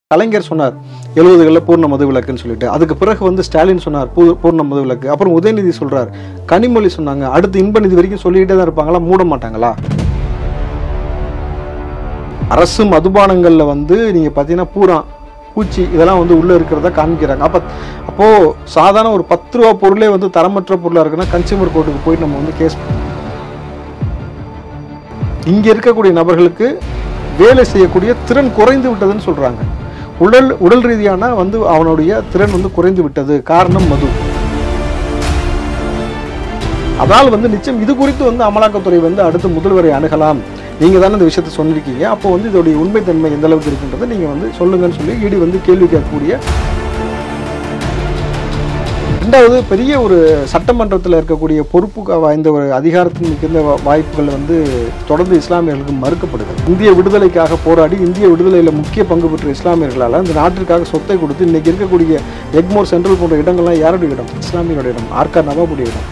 கலைஞர் சொன்னார் எழுபதுகளில் பூர்ண மது விலக்குன்னு சொல்லிட்டு அதுக்கு பிறகு வந்து ஸ்டாலின் சொன்னார் பூ- பூர்ண மது விலக்கு அப்புறம் உதயநிதி சொல்றார் கனிமொழி சொன்னாங்க அடுத்து இன்ப நிதி வரைக்கும் சொல்லிக்கிட்டே தான் இருப்பாங்களா மூட மாட்டாங்களா அரசு மதுபானங்கள்ல வந்து நீங்க பார்த்தீங்கன்னா பூரா பூச்சி இதெல்லாம் வந்து உள்ள இருக்கிறதா காமிக்கிறாங்க அப்ப அப்போ சாதாரண ஒரு பத்து ரூபா பொருளே வந்து தரமற்ற பொருளா இருக்குன்னா கன்சியூமர் கோர்ட்டுக்கு போய் நம்ம வந்து கேஸ் இங்க இருக்கக்கூடிய நபர்களுக்கு வேலை செய்யக்கூடிய திறன் குறைந்து விட்டதுன்னு சொல்றாங்க உடல் உடல் ரீதியான வந்து அவனுடைய திறன் வந்து குறைந்து விட்டது காரணம் மது அதனால் வந்து நிச்சயம் இது குறித்து வந்து அமலாக்கத்துறை வந்து அடுத்து முதல்வரை அணுகலாம் நீங்க தானே இந்த விஷயத்தை சொன்னிருக்கீங்க அப்போ வந்து இதோடைய உண்மைத்தன்மை எந்த அளவுக்கு இருக்குன்றதை நீங்க வந்து சொல்லுங்கன்னு சொல்லி இடி வந்து கேள்வி கேட்கக்கூடிய ரெண்டாவது பெரிய ஒரு சட்டமன்றத்தில் இருக்கக்கூடிய பொறுப்பு வாய்ந்த ஒரு அதிகாரத்தின் மிகுந்த வா- வாய்ப்புகள் வந்து தொடர்ந்து இஸ்லாமியர்களுக்கு மறுக்கப்படுது இந்திய விடுதலைக்காக போராடி இந்திய விடுதலையில் முக்கிய பங்கு பெற்ற இஸ்லாமியர்களால் இந்த நாட்டிற்காக சொத்தை கொடுத்து இன்னைக்கு இருக்கக்கூடிய எக்மோர் சென்ட்ரல் போன்ற இடங்கள்லாம் யாருடைய இடம் இஸ்லாமியருடைய இடம் ஆர்கா நவாபுடைய இடம்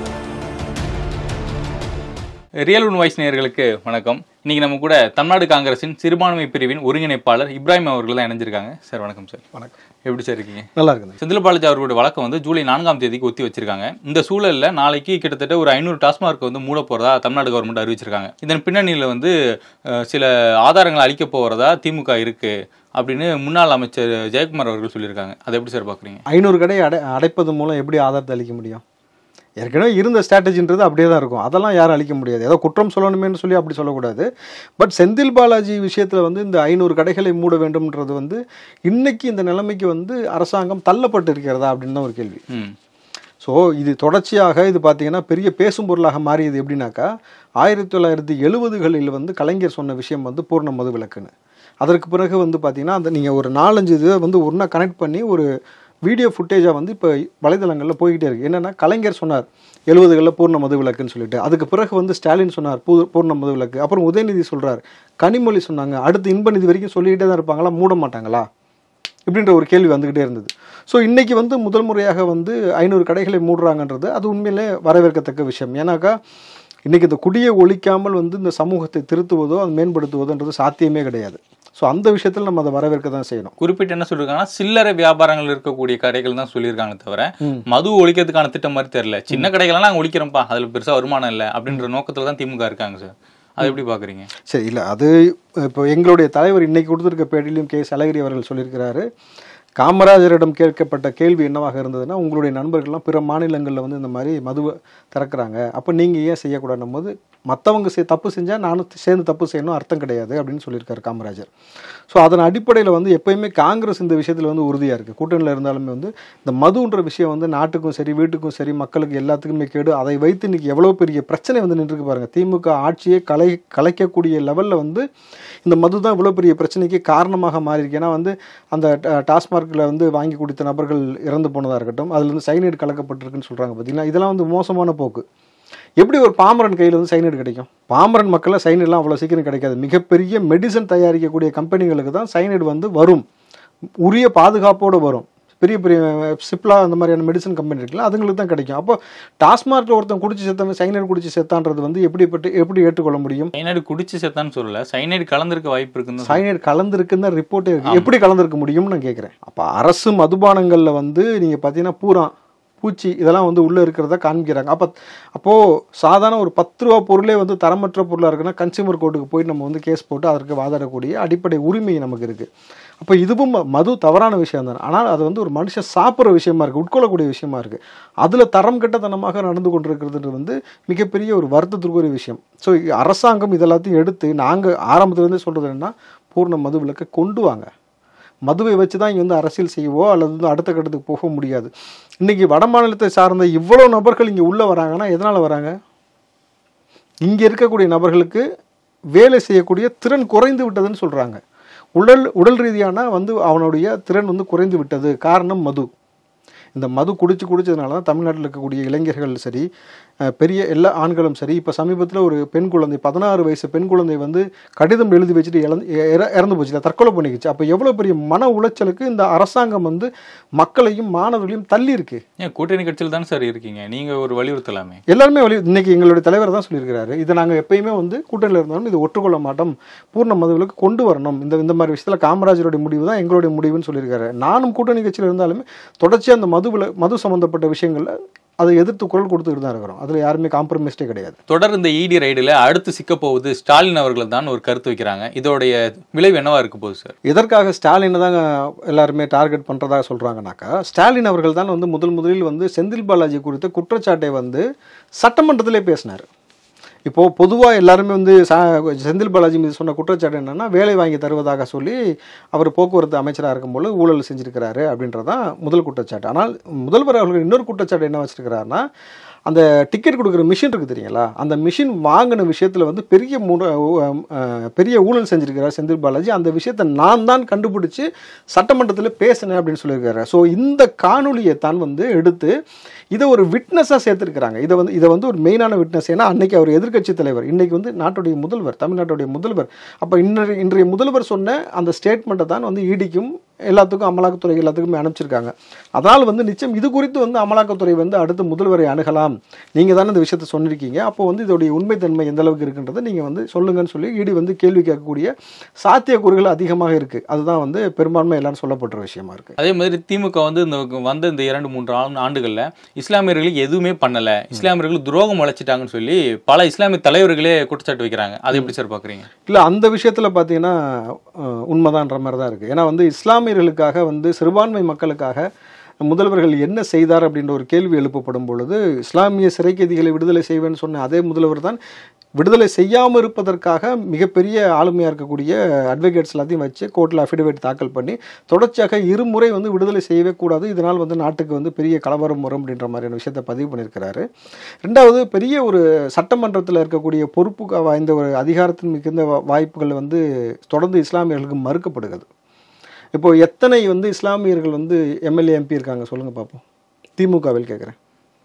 ரியல் உன் வாய்ஸ் நேயர்களுக்கு வணக்கம் இன்னைக்கு நம்ம கூட தமிழ்நாடு காங்கிரசின் சிறுபான்மை பிரிவின் ஒருங்கிணைப்பாளர் இப்ராஹிம் அவர்கள் தான் இணைஞ்சிருக்காங்க சார் வணக்கம் சார் வணக்கம் எப்படி சார் இருக்கீங்க நல்லா இருக்குது செந்தில் பாலாஜி அவர்களுடைய வழக்கம் வந்து ஜூலை நான்காம் தேதிக்கு ஒத்தி வச்சிருக்காங்க இந்த சூழல்ல நாளைக்கு கிட்டத்தட்ட ஒரு ஐநூறு டாஸ்மார்க் வந்து மூட போறதா தமிழ்நாடு கவர்மெண்ட் அறிவிச்சிருக்காங்க இதன் பின்னணியில் வந்து அஹ், சில ஆதாரங்கள் அளிக்க போறதா திமுக இருக்கு அப்படின்னு முன்னாள் அமைச்சர் ஜெயக்குமார் அவர்கள் சொல்லியிருக்காங்க அதை எப்படி சார் பாக்குறீங்க ஐநூறு கடை அடை அடைப்பது மூலம் எப்படி ஆதாரத்தை அளிக்க முடியும் ஏற்கனவே இருந்த ஸ்ட்ராட்டஜின்றது அப்படியே தான் இருக்கும் அதெல்லாம் யாரும் அளிக்க முடியாது ஏதோ குற்றம் சொல்லணுமேன்னு சொல்லி அப்படி சொல்லக்கூடாது பட் செந்தில் பாலாஜி விஷயத்தில் வந்து இந்த ஐநூறு கடைகளை மூட வேண்டும்ன்றது வந்து இன்னைக்கு இந்த நிலைமைக்கு வந்து அரசாங்கம் தள்ளப்பட்டு இருக்கிறதா அப்படின்னு தான் ஒரு கேள்வி ம் ஸோ இது தொடர்ச்சியாக இது பார்த்தீங்கன்னா பெரிய பேசும் பொருளாக மாறியது எப்படின்னாக்கா ஆயிரத்தி தொள்ளாயிரத்தி எழுபதுகளில் வந்து கலைஞர் சொன்ன விஷயம் வந்து பூர்ண மது விலக்குன்னு அதற்கு பிறகு வந்து பார்த்தீங்கன்னா அந்த நீங்கள் ஒரு நாலஞ்சு இதை வந்து ஒன்றா கனெக்ட் பண்ணி ஒரு வீடியோ ஃபுட்டேஜாக வந்து இப்போ வலைதளங்களில் போய்கிட்டே இருக்கு என்னென்னா கலைஞர் சொன்னார் எழுபதுகளில் பூர்ண மது விலக்குன்னு சொல்லிட்டு அதுக்கு பிறகு வந்து ஸ்டாலின் சொன்னார் பூ பூர்ண மது விலக்கு அப்புறம் உதயநிதி சொல்றார் கனிமொழி சொன்னாங்க அடுத்து இன்ப நிதி வரைக்கும் சொல்லிக்கிட்டே தான் இருப்பாங்களா மூட மாட்டாங்களா இப்படின்ற ஒரு கேள்வி வந்துக்கிட்டே இருந்தது ஸோ இன்னைக்கு வந்து முதல் முறையாக வந்து ஐநூறு கடைகளை மூடுறாங்கன்றது அது உண்மையிலே வரவேற்கத்தக்க விஷயம் ஏன்னாக்கா இன்னைக்கு இந்த குடியை ஒழிக்காமல் வந்து இந்த சமூகத்தை திருத்துவதோ அது மேம்படுத்துவதோன்றது சாத்தியமே கிடையாது ஸோ அந்த விஷயத்தில் நம்ம அதை வரவேற்க தான் செய்யணும் குறிப்பிட்டு என்ன சொல்லிருக்காங்கன்னா சில்லறை வியாபாரங்கள் இருக்கக்கூடிய கடைகள் தான் சொல்லியிருக்காங்க தவிர ம். மது ஒழிக்கிறதுக்கான திட்டம் மாதிரி தெரியல சின்ன கடைகள்லாம் நாங்கள் ஒழிக்கிறோம்ப்பா அதுல பெருசா வருமானம் இல்லை அப்படின்ற நோக்கத்துல தான் திமுக இருக்காங்க சார் அதை எப்படி பாக்குறீங்க சரி இல்லை அது இப்போ எங்களுடைய தலைவர் இன்னைக்கு கொடுத்துருக்க பேட்டிலையும் கே சலகிரி அவர்கள் சொல்லியிருக்கிறாரு காமராஜரிடம் கேட்கப்பட்ட கேள்வி என்னவாக இருந்ததுன்னா உங்களுடைய நண்பர்கள்லாம் பிற மாநிலங்களில் வந்து இந்த மாதிரி மதுவை திறக்கிறாங்க அப்போ நீங்கள் ஏன் செய்யக்கூடாதுன்னும் போது மற்றவங்க செய் தப்பு செஞ்சால் நானும் சேர்ந்து தப்பு செய்யணும் அர்த்தம் கிடையாது அப்படின்னு சொல்லியிருக்காரு காமராஜர் ஸோ அதன் அடிப்படையில் வந்து எப்பயுமே காங்கிரஸ் இந்த விஷயத்தில் வந்து உறுதியாக இருக்குது கூட்டணியில் இருந்தாலுமே வந்து இந்த மதுன்ற விஷயம் வந்து நாட்டுக்கும் சரி வீட்டுக்கும் சரி மக்களுக்கு எல்லாத்துக்குமே கேடு அதை வைத்து இன்னைக்கு எவ்வளோ பெரிய பிரச்சனை வந்து நின்றுருக்கு பாருங்க திமுக ஆட்சியை கலை கலைக்கக்கூடிய லெவலில் வந்து இந்த மது தான் இவ்வளோ பெரிய பிரச்சனைக்கு காரணமாக மாறியிருக்கு ஏன்னா வந்து அந்த ட- டாஸ்மார்க்கில் வந்து வாங்கி குடித்த நபர்கள் இறந்து போனதாக இருக்கட்டும் அதில் வந்து சைனைடு கலக்கப்பட்டிருக்குன்னு சொல்கிறாங்க பார்த்தீங்கன்னா இதெல்லாம் வந்து மோசமான போக்கு எப்படி ஒரு பாமரன் கையில் வந்து சைனைடு கிடைக்கும் பாமரன் மக்களில் சைனைடுலாம் அவ்வளோ சீக்கிரம் கிடைக்காது மிகப்பெரிய மெடிசன் தயாரிக்கக்கூடிய கம்பெனிகளுக்கு தான் சைனைடு வந்து வரும் உரிய பாதுகாப்போடு வரும் பெரிய பெரிய சிப்லா அந்த மாதிரியான மெடிசன் கம்பெனி இருக்குல்ல அதுங்களுக்கு தான் கிடைக்கும் அப்போ டாஸ்மார்க்கில் ஒருத்தன் குடிச்சு செத்தவன் சைனைடு குடிச்சு செத்தான்றது வந்து எப்படிப்பட்டு எப்படி ஏற்றுக்கொள்ள முடியும் சைனைடு குடிச்சு செத்தான்னு சொல்லல சைனைடு கலந்திருக்க வாய்ப்பு இருக்குன்னு தான் சைனைடு கலந்துருக்குன்னு தான் ரிப்போர்ட்டே இருக்கு எப்படி கலந்துருக்க முடியும்னு நான் கேட்குறேன் அப்போ அரசு மதுபானங்களில் வந்து நீங்கள் பார்த்தீங்கன்னா பூரா பூச்சி இதெல்லாம் வந்து உள்ளே இருக்கிறதா காமிக்கிறாங்க அப்போ அப்போது சாதாரண ஒரு பத்து ரூபா பொருளே வந்து தரமற்ற பொருளாக இருக்குன்னா கன்சியூமர் கோர்ட்டுக்கு போய் நம்ம வந்து கேஸ் போட்டு அதற்கு வாதாடக்கூடிய அடிப்படை உரிமை நமக்கு இருக்குது அப்போ இதுவும் ம- மது தவறான விஷயம் தான் ஆனால் அது வந்து ஒரு மனுஷன் சாப்பிட்ற விஷயமா இருக்குது உட்கொள்ளக்கூடிய விஷயமா இருக்குது அதில் தரம் கெட்டத்தனமாக நடந்து கொண்டிருக்கிறதுன்றது வந்து மிகப்பெரிய ஒரு வருத்தத்திற்குரிய விஷயம் ஸோ அரசாங்கம் இதெல்லாத்தையும் எடுத்து நாங்கள் ஆரம்பத்துலேருந்தே சொல்கிறது என்னன்னா பூர்ண மது விலக்கை கொண்டு வாங்க மதுவை வச்சு தான் இங்கே வந்து அரசியல் செய்யவோ அல்லது வந்து அடுத்த கட்டத்துக்கு போக முடியாது இன்னைக்கு வட மாநிலத்தை சார்ந்த இவ்வளோ நபர்கள் இங்கே உள்ளே வராங்கன்னா எதனால் வராங்க இங்கே இருக்கக்கூடிய நபர்களுக்கு வேலை செய்யக்கூடிய திறன் குறைந்து விட்டதுன்னு சொல்கிறாங்க உடல் உடல் ரீதியான வந்து அவனுடைய திறன் வந்து குறைந்து விட்டது காரணம் மது இந்த மது குடிச்சு குடிச்சதுனால தான் தமிழ்நாட்டில் இருக்கக்கூடிய இளைஞர்கள் சரி அஹ், பெரிய எல்லா ஆண்களும் சரி இப்போ சமீபத்தில் ஒரு பெண் குழந்தை பதினாறு வயசு பெண் குழந்தை வந்து கடிதம் எழுதி வச்சுட்டு இழந்து இற- இறந்து போச்சு தற்கொலை பண்ணிக்கிச்சு அப்போ எவ்வளோ பெரிய மன உளைச்சலுக்கு இந்த அரசாங்கம் வந்து மக்களையும் மாணவர்களையும் தள்ளி இருக்கு ஏன் கூட்டணி கட்சியில் தானே சார் இருக்கீங்க நீங்க ஒரு வலியுறுத்தலாமே எல்லாருமே வழி இன்னைக்கு எங்களுடைய தலைவர் தான் சொல்லியிருக்கிறாரு இதை நாங்கள் எப்பயுமே வந்து கூட்டணியில் இருந்தாலும் இதை ஒற்றுக்கொள்ள மாட்டோம் பூர்ண மதுவிலக்கு கொண்டு வரணும் இந்த இந்த மாதிரி விஷயத்தில் காமராஜருடைய முடிவு தான் எங்களுடைய முடிவுன்னு சொல்லியிருக்காரு நானும் கூட்டணி கட்சியில் இருந்தாலுமே தொடர்ச்சியாக அந்த மதுவில் மது சம்மந்தப்பட்ட விஷயங்களில் அதை எதிர்த்து குரல் கொடுத்துக்கிட்டு தான் இருக்கிறோம் அதில் யாருமே காம்ப்ரமைஸ்டே கிடையாது தொடர் இந்த இடி ரைடில் அடுத்து சிக்க போவது ஸ்டாலின் அவர்கள் தான் ஒரு கருத்து வைக்கிறாங்க இதோடைய விளைவு என்னவா இருக்க போகுது சார் எதற்காக ஸ்டாலினை தான் எல்லாருமே டார்கெட் பண்ணுறதாக சொல்கிறாங்கனாக்கா ஸ்டாலின் அவர்கள் தான் வந்து முதல் முதலில் வந்து செந்தில் பாலாஜி குறித்த குற்றச்சாட்டை வந்து சட்டமன்றத்திலே பேசினார் இப்போது பொதுவாக எல்லாருமே வந்து சா செந்தில் பாலாஜி மீது சொன்ன குற்றச்சாட்டு என்னன்னா வேலை வாங்கி தருவதாக சொல்லி அவர் போக்குவரத்து அமைச்சராக இருக்கும்போது ஊழல் செஞ்சிருக்கிறாரு அப்படின்றதான் முதல் குற்றச்சாட்டு ஆனால் முதல்வர் அவர்கள் இன்னொரு குற்றச்சாட்டு என்ன வச்சிருக்கிறாருன்னா அந்த டிக்கெட் கொடுக்குற மிஷின் இருக்குது தெரியுங்களா அந்த மிஷின் வாங்கின விஷயத்தில் வந்து பெரிய முட- அஹ் பெரிய ஊழல் செஞ்சிருக்கிறார் செந்தில் பாலாஜி அந்த விஷயத்தை நான் தான் கண்டுபிடிச்சு சட்டமன்றத்தில் பேசினேன் அப்படின்னு சொல்லியிருக்காரு ஸோ இந்த காணொலியை தான் வந்து எடுத்து இதை ஒரு விட்னஸாக சேர்த்துருக்கிறாங்க இதை வந்து இதை வந்து ஒரு மெயினான விட்னஸ் ஏன்னா அன்னைக்கு அவர் எதிர்க்கட்சி தலைவர் இன்னைக்கு வந்து நாட்டுடைய முதல்வர் தமிழ்நாட்டுடைய முதல்வர் அப்போ இன்றைய இன்றைய முதல்வர் சொன்ன அந்த ஸ்டேட்மெண்ட்டை தான் வந்து இடிக்கும் எல்லாத்துக்கும் அமலாக்கத்துறை எல்லாத்துக்குமே அனுப்பிச்சிருக்காங்க அதனால் வந்து நிச்சயம் இது குறித்து வந்து அமலாக்கத்துறை வந்து அடுத்து முதல்வரை அணுகலாம் நீங்கள் தானே இந்த விஷயத்தை சொன்னிருக்கீங்க அப்போ வந்து இதோடைய உண்மைத்தன்மை எந்த அளவுக்கு இருக்குன்றதை நீங்கள் வந்து சொல்லுங்கன்னு சொல்லி இடி வந்து கேள்வி கேட்கக்கூடிய சாத்தியக்கூறுகள் அதிகமாக இருக்குது அதுதான் வந்து பெரும்பான்மை எல்லாரும் சொல்லப்பட்ட விஷயமா இருக்குது அதே மாதிரி திமுக வந்து இந்த வந்த இந்த இரண்டு மூன்று ஆண்டு- ஆண்டுகள்ல இஸ்லாமியர்களுக்கு எதுவுமே பண்ணல இஸ்லாமியர்கள் துரோகம் வளைச்சிட்டாங்கன்னு சொல்லி பல இஸ்லாமிய தலைவர்களே குற்றச்சாட்டு வைக்கிறாங்க அதை எப்படி சார் பாக்குறீங்க இல்லை அந்த விஷயத்தில் பார்த்தீங்கன்னா அஹ், உண்மைதான்ற மாதிரி தான் இருக்குது ஏன்னா வந்து இஸ்லாமியர்களுக்காக வந்து சிறுபான்மை மக்களுக்காக முதல்வர்கள் என்ன செய்தார் அப்படின்ற ஒரு கேள்வி எழுப்பப்படும் பொழுது இஸ்லாமிய சிறை கைதிகளை விடுதலை செய்வேன்னு சொன்ன அதே முதல்வர் தான் விடுதலை செய்யாமல் இருப்பதற்காக மிகப்பெரிய ஆளுமையாக இருக்கக்கூடிய அட்வொகேட்ஸ் எல்லாத்தையும் வச்சு கோர்ட்டில் அஃபிடவிட் தாக்கல் பண்ணி தொடர்ச்சியாக இருமுறை வந்து விடுதலை செய்யவே கூடாது இதனால் வந்து நாட்டுக்கு வந்து பெரிய கலவரம் வரும் அப்படின்ற மாதிரியான விஷயத்தை பதிவு பண்ணியிருக்கிறாரு ரெண்டாவது பெரிய ஒரு சட்டமன்றத்தில் இருக்கக்கூடிய பொறுப்பு வாய்ந்த ஒரு அதிகாரத்தின் மிகுந்த வா- வாய்ப்புகள் வந்து தொடர்ந்து இஸ்லாமியர்களுக்கு மறுக்கப்படுகிறது இப்போ எத்தனை வந்து இஸ்லாமியர்கள் வந்து எம்எல்ஏ எம்பி இருக்காங்க சொல்லுங்க பார்ப்போம் திமுகவில் கேட்குறேன்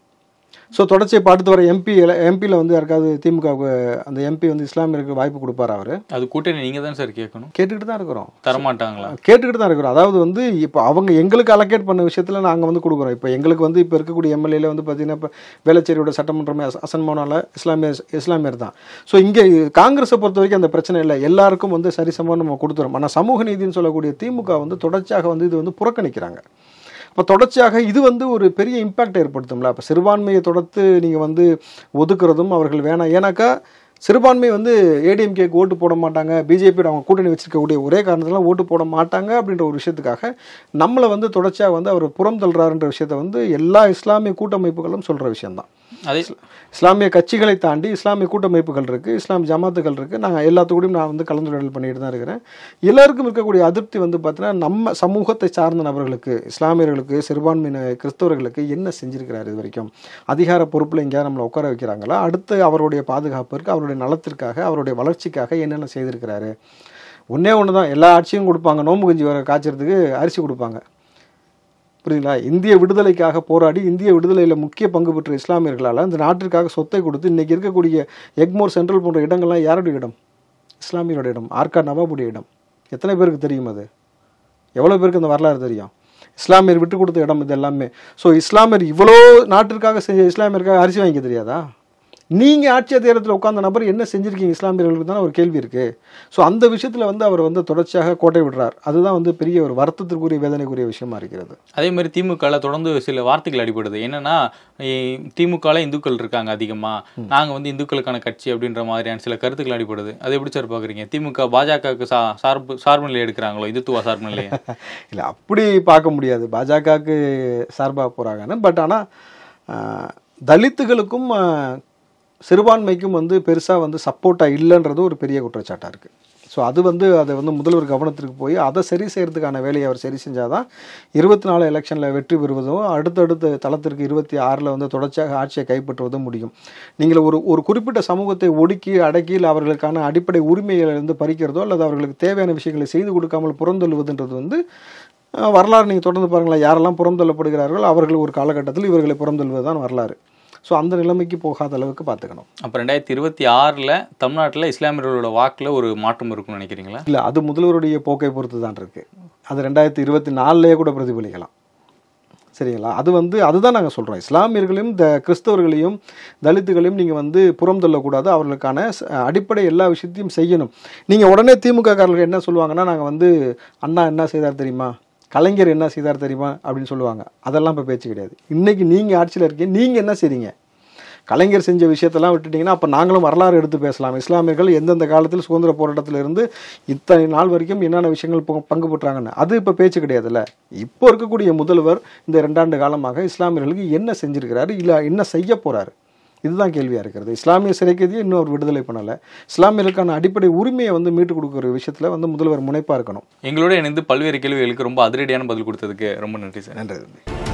ஸோ தொடர்ச்சியை பாட்டு வர எம்பி எம்பியில் வந்து யாருக்காவது திமுகவுக்கு அந்த எம்பி வந்து இஸ்லாமியருக்கு வாய்ப்பு கொடுப்பாரா அவர் அது கூட்டணி நீங்க தான் சார் கேட்கணும் கேட்டுக்கிட்டு தான் இருக்கிறோம் தரமாட்டாங்களா கேட்டுக்கிட்டு தான் இருக்கிறோம் அதாவது வந்து இப்போ அவங்க எங்களுக்கு அலோகேட் பண்ண விஷயத்தில் நாங்கள் வந்து கொடுக்குறோம் இப்போ எங்களுக்கு வந்து இப்போ இருக்கக்கூடிய எம்எல்ஏல வந்து பார்த்தீங்கன்னா இப்போ வேளச்சேரியோட சட்டமன்றமே அச- அசன் மோனால இஸ்லாமிய இஸ்லாமியர் தான் ஸோ இங்கே காங்கிரஸை பொறுத்த வரைக்கும் அந்த பிரச்சனை இல்லை எல்லாருக்கும் வந்து சரிசமமாக நம்ம கொடுத்துறோம் ஆனால் சமூக நீதினு சொல்லக்கூடிய திமுக வந்து தொடர்ச்சியாக வந்து இது வந்து புறக்கணிக்கிறாங்க அப்போ தொடர்ச்சியாக இது வந்து ஒரு பெரிய இம்பாக்ட் ஏற்படுத்தும்ல அப்போ சிறுபான்மையை தொடர்த்து நீங்கள் வந்து ஒதுக்குறதும் அவர்கள் வேணாம் ஏன்னாக்கா சிறுபான்மை வந்து ஏடிஎம்கேக்கு ஓட்டு போட மாட்டாங்க பிஜேபியோட அவங்க கூட்டணி வச்சிருக்கக்கூடிய ஒரே காரணத்தினால ஓட்டு போட மாட்டாங்க அப்படின்ற ஒரு விஷயத்துக்காக நம்மளை வந்து தொடர்ச்சியாக வந்து அவர் புறம் தள்ளுறாருன்ற விஷயத்த வந்து எல்லா இஸ்லாமிய கூட்டமைப்புகளும் சொல்கிற விஷயம்தான் அதே இஸ்லாமிய கட்சிகளை தாண்டி இஸ்லாமிய கூட்டமைப்புகள் இருக்குது இஸ்லாமிய ஜமாத்துகள் இருக்குது நாங்கள் எல்லாத்துக்கூடயும் நான் வந்து கலந்துரையாடல் பண்ணிட்டு தான் இருக்கிறேன் எல்லாருக்கும் இருக்கக்கூடிய அதிருப்தி வந்து பார்த்தீங்கன்னா நம்ம சமூகத்தை சார்ந்த நபர்களுக்கு இஸ்லாமியர்களுக்கு சிறுபான்மையின கிறிஸ்தவர்களுக்கு என்ன செஞ்சிருக்கிறார் இது வரைக்கும் அதிகார பொறுப்பில் எங்கேயா நம்மளை உட்கார வைக்கிறாங்களா அடுத்து அவருடைய பாதுகாப்பிற்கு அவருடைய நலத்திற்காக அவருடைய வளர்ச்சிக்காக என்னென்ன செய்திருக்கிறாரு ஒன்றே ஒன்று தான் எல்லா ஆட்சியும் கொடுப்பாங்க நோம்பு கஞ்சி வர காய்ச்சறதுக்கு அரிசி கொடுப்பாங்க புரியுதுங்களா இந்திய விடுதலைக்காக போராடி இந்திய விடுதலையில் முக்கிய பங்கு பெற்ற இஸ்லாமியர்களால் இந்த நாட்டிற்காக சொத்தை கொடுத்து இன்றைக்கி இருக்கக்கூடிய எக்மோர் சென்ட்ரல் போன்ற இடங்கள்லாம் யாருடைய இடம் இஸ்லாமியரோட இடம் ஆர்கா நவாபுடைய இடம் எத்தனை பேருக்கு தெரியும் அது எவ்வளோ பேருக்கு இந்த வரலாறு தெரியும் இஸ்லாமியர் விட்டு கொடுத்த இடம் இது எல்லாமே ஸோ இஸ்லாமியர் இவ்வளோ நாட்டிற்காக செஞ்ச இஸ்லாமியருக்காக அரிசி வாங்கிக்க தெரியாதா நீங்கள் ஆட்சி அதிகாரத்தில் உட்கார்ந்த நபர் என்ன செஞ்சிருக்கீங்க இஸ்லாமியர்களுக்கு தானே ஒரு கேள்வி இருக்குது ஸோ அந்த விஷயத்தில் வந்து அவர் வந்து தொடர்ச்சியாக கோட்டை விடுறார் அதுதான் வந்து பெரிய ஒரு வருத்தத்திற்குரிய வேதனைக்குரிய விஷயமா இருக்கிறது அதே மாதிரி திமுகவில் தொடர்ந்து சில வார்த்தைகள் அடிபடுது என்னன்னா திமுகவில் இந்துக்கள் இருக்காங்க அதிகமா நாங்க வந்து இந்துக்களுக்கான கட்சி அப்படின்ற மாதிரியான சில கருத்துக்கள் அடிபடுது அதை எப்படி சார் பாக்குறீங்க திமுக பாஜகவுக்கு சா சார்பு சார்பு நிலை எடுக்கிறாங்களோ இந்துத்துவ சார்பு நிலையை இல்லை அப்படி பார்க்க முடியாது பாஜகவுக்கு சார்பாக போகிறாங்கன்னு பட் ஆனால் தலித்துகளுக்கும் ஆஹ், சிறுபான்மைக்கும் வந்து பெருசாக வந்து சப்போர்ட்டாக இல்லைன்றது ஒரு பெரிய குற்றச்சாட்டாக இருக்குது ஸோ அது வந்து அதை வந்து முதல்வர் கவனத்திற்கு போய் அதை சரி செய்கிறதுக்கான வேலையை அவர் சரி செஞ்சால் தான் இருபத்தி நாலு எலெக்ஷனில் வெற்றி பெறுவதும் அடுத்தடுத்த தளத்திற்கு இருபத்தி ஆறில் வந்து தொடர்ச்சியாக ஆட்சியை கைப்பற்றுவதும் முடியும் நீங்கள் ஒரு ஒரு குறிப்பிட்ட சமூகத்தை ஒடுக்கி அடக்கி இல்லை அவர்களுக்கான அடிப்படை உரிமைகளை இருந்து பறிக்கிறதோ அல்லது அவர்களுக்கு தேவையான விஷயங்களை செய்து கொடுக்காமல் புறந்தள்ளுவதுன்றது வந்து அஹ் வரலாறு நீங்கள் தொடர்ந்து பாருங்களேன் யாரெல்லாம் புறந்தள்ளப்படுகிறார்கள் அவர்கள் ஒரு காலகட்டத்தில் இவர்களை புறந்தள்ளுவது தான் வரலாறு ஸோ அந்த நிலைமைக்கு போகாத அளவுக்கு பார்த்துக்கணும் அப்போ ரெண்டாயிரத்தி இருபத்தி ஆறில் தமிழ்நாட்டில் இஸ்லாமியர்களோட வாக்கில் ஒரு மாற்றம் இருக்கும்னு நினைக்கிறீங்களா இல்லை அது முதல்வருடைய போக்கை பொறுத்து தான் இருக்குது அது ரெண்டாயிரத்தி இருபத்தி நாலுலேயே கூட பிரதிபலிக்கலாம் சரிங்களா அது வந்து அதுதான் நாங்கள் சொல்கிறோம் இஸ்லாமியர்களையும் த கிறிஸ்தவர்களையும் தலித்துகளையும் நீங்கள் வந்து புறம் தள்ளக்கூடாது அவர்களுக்கான ச- அடிப்படை எல்லா விஷயத்தையும் செய்யணும் நீங்கள் உடனே திமுக காரர்கள் என்ன சொல்லுவாங்கன்னா நாங்கள் வந்து அண்ணா என்ன செய்தார் தெரியுமா கலைஞர் என்ன செய்தார் தெரியுமா அப்படின்னு சொல்லுவாங்க அதெல்லாம் இப்போ பேச்சு கிடையாது இன்றைக்கி நீங்கள் ஆட்சியில் இருக்கீங்க நீங்கள் என்ன செய்றீங்க கலைஞர் செஞ்ச விஷயத்தெல்லாம் விட்டுட்டிங்கன்னா அப்போ நாங்களும் வரலாறு எடுத்து பேசலாம் இஸ்லாமியர்கள் எந்தெந்த காலத்தில் சுதந்திர போராட்டத்தில் இருந்து இத்தனை நாள் வரைக்கும் என்னென்ன விஷயங்கள் பங்கு- பங்கு பெற்றாங்கன்னு அது இப்போ பேச்சு கிடையாதுல்ல இப்போ இருக்கக்கூடிய முதல்வர் இந்த ரெண்டாண்டு காலமாக இஸ்லாமியர்களுக்கு என்ன செஞ்சிருக்கிறாரு இல்லை என்ன செய்ய போறாரு இதுதான் கேள்வியாக இருக்கிறது இஸ்லாமிய சிறைக்கைதியை இன்னும் அவர் விடுதலை பண்ணலை இஸ்லாமியர்களுக்கான அடிப்படை உரிமையை வந்து மீட்டு கொடுக்குற விஷயத்தில் வந்து முதல்வர் முனைப்பாக இருக்கணும் எங்களோட இணைந்து பல்வேறு கேள்விகளுக்கு ரொம்ப அதிரடியான பதில் கொடுத்ததுக்கு ரொம்ப நன்றி சார் நன்றி